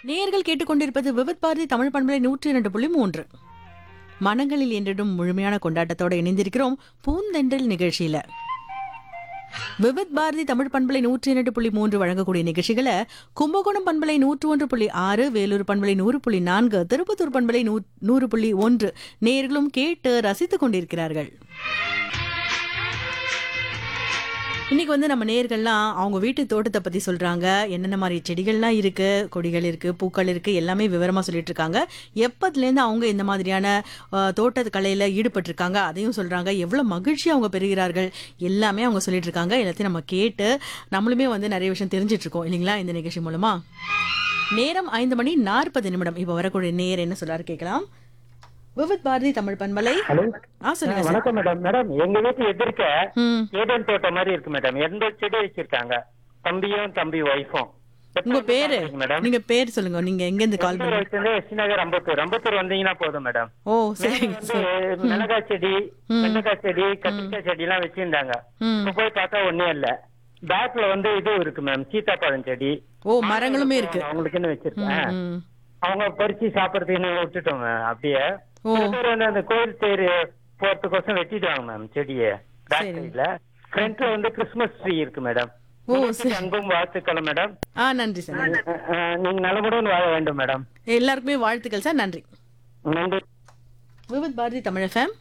நேயர்கள் கேட்டுக்கொண்டிருப்பது விவித் பாரதி தமிழ் பண்பலை நூற்றி இரண்டு புள்ளி மூன்று மனங்களில் என்றிடும் முழுமையான கொண்டாட்டத்தோட இணைந்திருக்கிறோம் பூந்தென்றல் நிகழ்ச்சியில விவித் பாரதி தமிழ் பண்பலை நூற்றி இரண்டு புள்ளி மூன்று வழங்கக்கூடிய நிகழ்ச்சிகளை கும்பகோணம் பண்பலை நூற்று ஒன்று புள்ளி ஆறு வேலூர் பண்பலை நூறு புள்ளி நான்கு திருப்பத்தூர் பண்பலை நூ- நூறு புள்ளி ஒன்று நேயர்களும் கேட்டு ரசித்துக் கொண்டிருக்கிறார்கள் இன்னைக்கு வந்து நம்ம நேயர்கள்லாம் அவங்க வீட்டு தோட்டத்தை பத்தி சொல்றாங்க என்னென்ன மாதிரி செடிகள்லாம் இருக்கு கொடிகள் இருக்கு பூக்கள் இருக்கு எல்லாமே விவரமா சொல்லிட்டு இருக்காங்க எப்பத்துல இருந்து அவங்க இந்த மாதிரியான அஹ், தோட்டத்து கலையில ஈடுபட்டிருக்காங்க அதையும் சொல்றாங்க எவ்வளவு மகிழ்ச்சி அவங்க பெறுகிறார்கள் எல்லாமே அவங்க சொல்லிட்டு இருக்காங்க எல்லாத்தையும் நம்ம கேட்டு நம்மளுமே வந்து நிறைய விஷயம் தெரிஞ்சிட்டு இருக்கோம் இல்லைங்களா இந்த நிகழ்ச்சி மூலமா நேரம் ஐந்து மணி நாற்பது நிமிடம் இப்போ வரக்கூடிய நேர் என்ன சொல்றாரு கேட்கலாம் விவித் பாரதி தமிழ் பண்பலை ஹலோ ஆ சொல்லுங்க சார் வணக்கம் மேடம் மேடம் எங்க வீட்டு எதிர்க்க ம் ஏதேன் தோட்டம் மாதிரி இருக்கு மேடம் எந்த செடி வச்சிருக்காங்க தம்பியும் தம்பி ஒய்ஃபும் உங்க பேரு மேடம் நீங்க பேர் சொல்லுங்க நீங்க எங்க இருந்து கால் பண்ணி வச்சிருந்து எஸ் நகர் அம்பத்தூர் அம்பத்தூர் வந்தீங்கன்னா போதும் மேடம் ஓ சரிங்க வந்து சார் மிளகாய் செடி வெண்டைக்காய் செடி கத்திரிக்காய் செடி எல்லாம் வச்சிருந்தாங்க ம் இப்ப போய் பார்த்தா ஒண்ணே இல்ல பேக்ல வந்து இது இருக்கு மேம் சீத்தாப்பழம் செடி ஓ மரங்களுமே இருக்கு அவங்களுக்குன்னு வச்சிருக்கேன் ம். அவங்க பறிச்சு சாப்பிடறதுக்குன்னு விட்டுட்டோம் மேம் அப்படியே ஓ. சில பேர் வந்து அந்த கோயில் தேர் போறதுக்கோசம் வெட்டிடுவாங்க மேம் செடியை பேக் சரி. சைட்ல ஃப்ரண்ட்ல வந்து கிறிஸ்மஸ் ட்ரீ இருக்கு மேடம் ஓ, உங்களுக்கு அன்பும் வாழ்த்துக்கள் மேடம் ஆ நன்றி சார் நன்றி. அஹ், அஹ், நீங்க நலமுடன் வாழ வேண்டும் மேடம் எல்லாருக்குமே வாழ்த்துக்கள் சார் நன்றி நன்றி விவித் பாரதி தமிழ் எஃப்எம்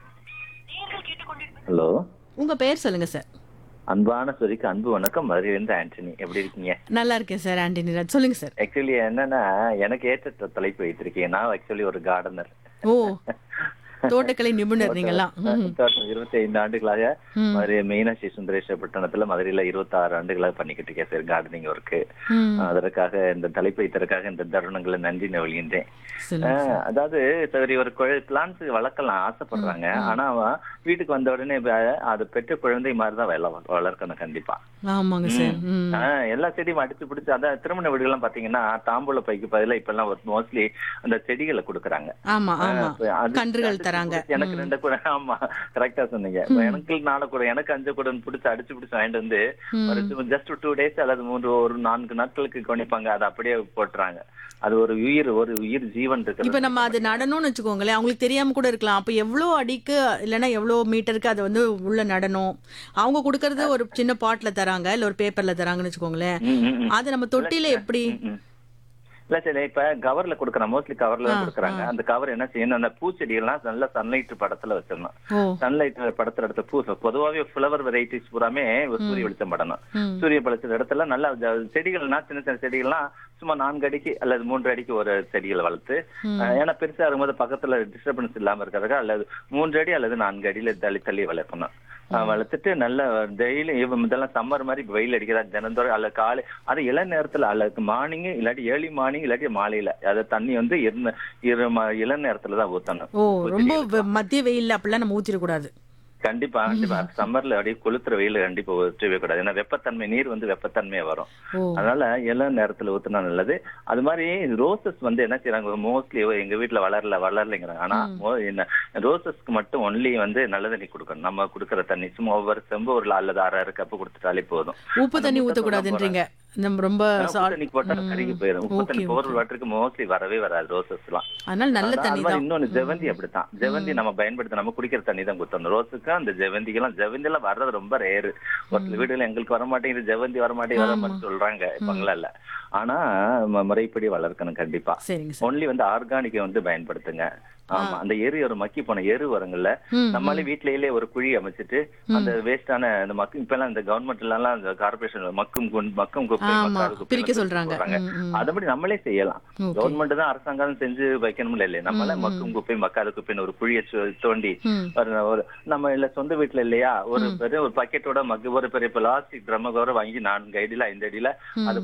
ஹலோ உங்க பெயர் சொல்லுங்க சார் அன்பான சொரிக்கு அன்பு வணக்கம் மதுரையிலிருந்து ஆண்டனி எப்படி இருக்கீங்க நல்லா இருக்கேன் சார் ஆண்டனி ராஜ் சொல்லுங்க சார் ஆக்சுவலி என்னன்னா எனக்கு ஏற்ற த- தலைப்பு வைத்திருக்கேன் நான் ஆக்சுவலி ஒரு கார்டனர் ஓ தோட்டக்கலை நிபுணர் நீங்கெல்லாம் ம். இருபத்தி ஐந்து ஆண்டுகளாக ம். மதுரை மீனாட்சி சுந்தரேஸ்வர பட்டணத்துல மதுரையில இருபத்தி ஆறு ஆண்டுகளாக பண்ணிக்கிட்டு இருக்கேன் சார் கார்டனிங் ஒர்க்கு ம். அதற்காக இந்த தலைப்பு வைத்ததற்காக இந்த தருணங்களை நன்றி நல்கின்றேன் சொல்லுங்க ஆஹ், அதாவது சரி ஒரு பிளான்ஸ் வளர்க்கலாம் ஆசைப்படுறாங்க ஆனா அவன் வீட்டுக்கு வந்த உடனே இப்ப அது பெற்ற குழந்தை மாதிரி தான் வள வளர்க்கணும் கண்டிப்பா ஆமாங்க சார் ம் ஆஹ் எல்லா செடியும் அடிச்சு பிடிச்சு அதான் திருமண வீடுகள்லாம் பாத்தீங்கன்னா தாம்பூல பைக்கு பதிலா இப்ப எல்லாம் மோஸ்ட்லி அந்த செடிகளை கொடுக்குறாங்க ஆமா ஆமா இப்ப அது- கன்றுகள் அடிச்சு தராங்க பிடிச்சு எனக்கு ரெண்டு கூட ஆமா கரெக்டா சொன்னீங்க இப்ப எனக்கு நாலு கூட எனக்கு அஞ்சு கூட பிடிச்சு அடிச்சு பிடிச்சு வாங்கிட்டு வந்து ஒரு ஜஸ்ட் டூ டேஸ் அல்லது மூன்று ஒரு நான்கு நாட்களுக்கு கவனிப்பாங்க அதை அப்படியே போட்டுறாங்க அது ஒரு உயிர் ஒரு உயிர் ஜீவன் இப்ப இருக்கு நம்ம அது நடணும்னு வச்சுக்கோங்களேன் அவங்களுக்கு தெரியாம கூட இருக்கலாம் அப்ப எவ்வளவு அடிக்கு இல்லைன்னா எவ்வளவு மீட்டருக்கு அதை வந்து உள்ள நடணும் அவங்க கொடுக்கறது ஒரு சின்ன பாட்ல தராங்க இல்ல ஒரு பேப்பர்ல தராங்கன்னு வச்சுக்கோங்களேன் ம், ம், ம். அது நம்ம தொட்டில எப்படி ம். இல்ல சரி இப்ப கவர்ல கொடுக்கறாங்க மோஸ்ட்லி கவர்ல தான் ஆ, கொடுக்கறாங்க அந்த கவர் என்ன செய்யணும் அந்த பூச்செடிகள்லாம் நல்ல சன்லைட் படத்துல வச்சிடணும் ஓ சன்லைட் படத்துல எடுத்த பூ பொதுவாவே ஃபிளவர் வெரைட்டிஸ் பூராமே சூரிய வெளிச்சம் படணும் ம். சூரிய வெளிச்சம் இடத்துல நல்ல ஜ- செடிகள்னா சின்ன சின்ன செடிகள்லாம் சும்மா நான்கு அடிக்கு அல்லது மூன்று அடிக்கு ஒரு செடிகளை வளர்த்து அஹ், ஏன்னா பெருசா இருக்கும்போது பக்கத்துல டிஸ்டர்பன்ஸ் இல்லாம இருக்கிறதுக்கு அல்லது மூன்று அடி அல்லது நான்கு அடியில தள்ளி தள்ளி வளர்க்கணும் அஹ், வளர்த்துட்டு நல்ல டெய்லி இதெல்லாம் சம்மர் மாதிரி இப்ப வெயில் அடிக்கிறா தினந்தோறும் அல்ல காலை அது இள நேரத்துல அல்லது மார்னிங் இல்லாட்டி ஏர்லி மார்னிங் இல்லாட்டி மாலையில அது தண்ணி வந்து இருந்த இரு ம- இள நேரத்துல தான் ஊத்தணும் ஓ ரொம்ப வெ- மத்திய வெயில்ல அப்படிலாம் நம்ம ஊத்திடக்கூடாது கண்டிப்பா கண்டிப்பா சம்மர்ல அப்படியே கொளுத்துற வெயில கண்டிப்பா ஊற்றவே கூடாது ஏன்னா வெப்பத்தன்மை நீர் வந்து வெப்பத்தன்மையா வரும் ஓ அதனால எல்லா நேரத்துல ஊத்துனா நல்லது அது மாதிரி ரோசஸ் வந்து என்ன செய்யறாங்க மோஸ்ட்லி எங்க வீட்டுல வளரல வளரலைங்கிறாங்க ஆனா mo- என்ன ரோசஸ்க்கு மட்டும் ஒன்லி வந்து நல்ல தண்ணி கொடுக்கணும் நம்ம கொடுக்கற தண்ணி சும்மா ஒவ்வொரு செம்பு ஒரு அல்லது அரை அரை கப்பு கொடுத்துட்டாலே போதும் உப்பு தண்ணி ஊத்தக்கூடாதுன்றீங்க நம்ம ரொம்ப உப்பு salt- தண்ணி போட்டா கருகி போயிடும் உப்பு Okay, தண்ணி okay. போர் வாட்டருக்கு மோஸ்ட்லி வரவே வராது ரோசஸ் எல்லாம் அதனால நல்ல அதான் தண்ணி அது மாதிரி தான் இன்னொன்னு ஜெவந்தி அப்படித்தான் ஜெவந்தி நம்ம பயன்படுத்த நம்ம குடிக்கிற தண்ணி தான் குத்தணும் ரோஸுக்கு அந்த ஜெவந்திக்கெல்லாம் ஜெவந்தி எல்லாம் வர்றது ரொம்ப ரேரு ஒரு சில வீடுல எங்களுக்கு வர மாட்டேங்குது ஜெவந்தி வர மாட்டேங்குது வர மாதிரி சொல்றாங்க பங்களால ஆனா ம- முறைப்படி வளர்க்கணும் கண்டிப்பா சரிங்க சார் ஒன்லி வந்து ஆர்கானிக்கை வந்து பயன்படுத்துங்க ஆமா அந்த எரு ஒரு மக்கி போன எரு வருங்கல்ல ம், நம்மளால வீட்லயே ஒரு குழி அமைச்சிட்டு அந்த வேஸ்டான இந்த மக்கும் இப்ப எல்லாம் இந்த கவர்மெண்ட் எல்லாம் இந்த கார்பரேஷன் மக்கும் குண்- மக்கும் குப்பை ஆமா, மக்காத குப்பை பிரிக்க எல்லாம் சொல்றாங்க. போடுறாங்க. ம், ம். அதபடி நம்மளே செய்யலாம் Okay. கவர்மெண்ட் தான் அரசாங்கம் செஞ்சு வைக்கணும்ல இல்லையா நம்மள மக்கும் குப்பை மக்காத குப்பைன்னு ஒரு குழியை சு- தோண்டி ம். ஒரு ஒரு நம்ம இல்ல சொந்த வீட்டுல இல்லையா ஒரு பெரிய ஒரு பக்கெட்டோட மக்கு ஒரு பெரிய பிளாஸ்டிக் ட்ரம் கவர் வாங்கி நான்கு அடியில ஐந்து அடியில அது